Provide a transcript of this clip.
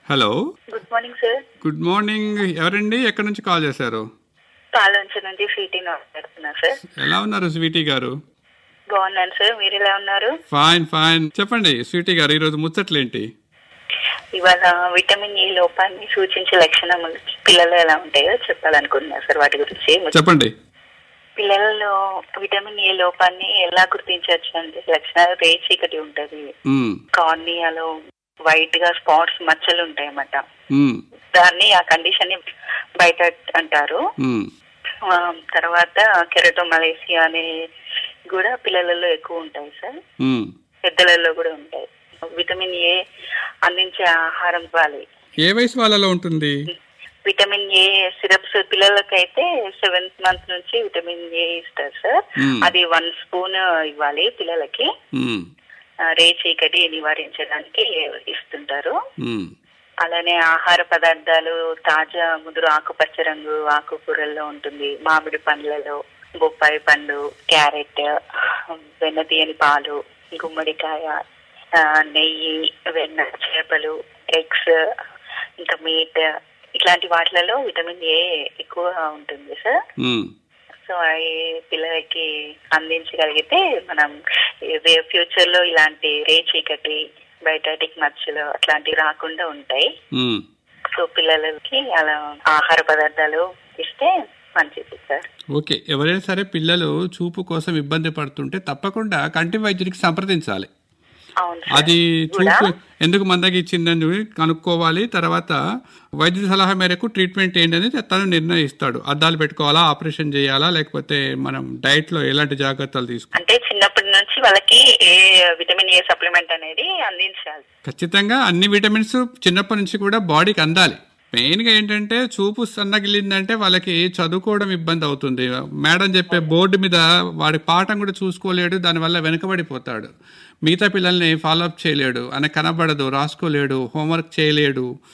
Hello good morning sir good morning ఎవరండి ఎక్కడి నుంచి కాల్ చేశారు పాలంచ నుంచి స్వీటీ మాట్లాడుతున్నా సార్ ఎలా ఉన్నారు స్వీటీ గారు బాగున్నాను సార్ మీరు ఎలా ఉన్నారు ఫైన్ ఫైన్ చెప్పండి స్వీటీ గారు ఈరోజు ముచ్చట్లేంటి ఇవాళ విటమిన్ ఏ లోపాన్ని సూచించే లక్షణములు పిల్లలు ఎలా ఉంటాయో చెప్పాలనుకుంటున్నా సార్ వాటి గురించి చెప్పండి పిల్లలలో విటమిన్ ఏ లోపాన్ని ఎలా గుర్తించవచ్చు అంటే లక్షణాలు రే చీకటి ఉంటది మ్మ్, కార్నియాలో వైట్ గా స్పాట్స్ మచ్చలు ఉంటాయి అన్నమాట మ్మ్, దాన్ని ఆ కండిషన్ ని బయట అంటారు మ్మ్, ఆ, తర్వాత కెరటోమలేసియా అనే కూడా పిల్లలలో ఎక్కువ ఉంటాయి సార్ మ్మ్. పెద్దలలో కూడా ఉంటాయి విటమిన్ ఏ అందించే ఆహారం ఇవ్వాలి ఏ వయసు వాళ్ళలో ఉంటుంది విటమిన్ ఏ సిరప్స్ పిల్లలకైతే సెవెంత్ మంత్ నుంచి విటమిన్ ఏ ఇస్తారు సార్ మ్మ్. అది వన్ స్పూన్ ఇవ్వాలి పిల్లలకి మ్మ్, ఆ, రే చీకటి నివారించడానికి ఇస్తుంటారు మ్మ్, అలానే ఆహార పదార్థాలు తాజా ముదురు ఆకుపచ్చ రంగు ఆకుకూరల్లో ఉంటుంది మామిడి పండ్లలో బొప్పాయి పండు క్యారెట్ వెన్న తీయని పాలు గుమ్మడికాయ ఆ, నెయ్యి వెన్న చేపలు ఎగ్స్ ఇంకా మీట్ ఇట్లాంటి వాటిలలో విటమిన్ ఏ ఎక్కువ ఉంటుంది సార్ మ్మ్. సో అవి పిల్లలకి అందించగలిగితే మనం ఫ్యూచర్ లో ఇలాంటి రే చీకటి బయటటిక్ మచ్చలు అట్లాంటివి రాకుండా ఉంటాయి మ్మ్. సో పిల్లలకి అలా ఆహార పదార్థాలు ఇస్తే మంచిది సార్ ఓకే ఎవరైనా సరే పిల్లలు చూపు కోసం ఇబ్బంది పడుతుంటే తప్పకుండా కంటి వైద్యుడికి సంప్రదించాలి అవును సార్. అది కూడా చూపు ఎందుకు మందకి ఇచ్చిందని కనుక్కోవాలి తర్వాత వైద్యుడి సలహా మేరకు ట్రీట్మెంట్ ఏంటని తను నిర్ణయిస్తాడు అద్దాలు పెట్టుకోవాలా ఆపరేషన్ చేయాలా లేకపోతే మనం డైట్ లో ఎలాంటి జాగ్రత్తలు తీసుకోవాలి అంటే చిన్నప్పటి నుంచి వాళ్ళకి ఏ విటమిన్ ఏ సప్లిమెంట్ అనేది అందించాలి ఖచ్చితంగా అన్ని విటమిన్స్ చిన్నప్పటి నుంచి కూడా బాడీకి అందాలి మెయిన్గా ఏంటంటే చూపు సన్నగిలిందంటే వాళ్ళకి చదువుకోవడం ఇబ్బంది అవుతుంది మేడం చెప్పే బోర్డు మీద వాడి పాఠం కూడా చూసుకోలేడు దానివల్ల వెనుకబడిపోతాడు మిగతా పిల్లల్ని ఫాలో అప్ చేయలేడు అని కనబడదు రాసుకోలేడు హోంవర్క్ చేయలేడు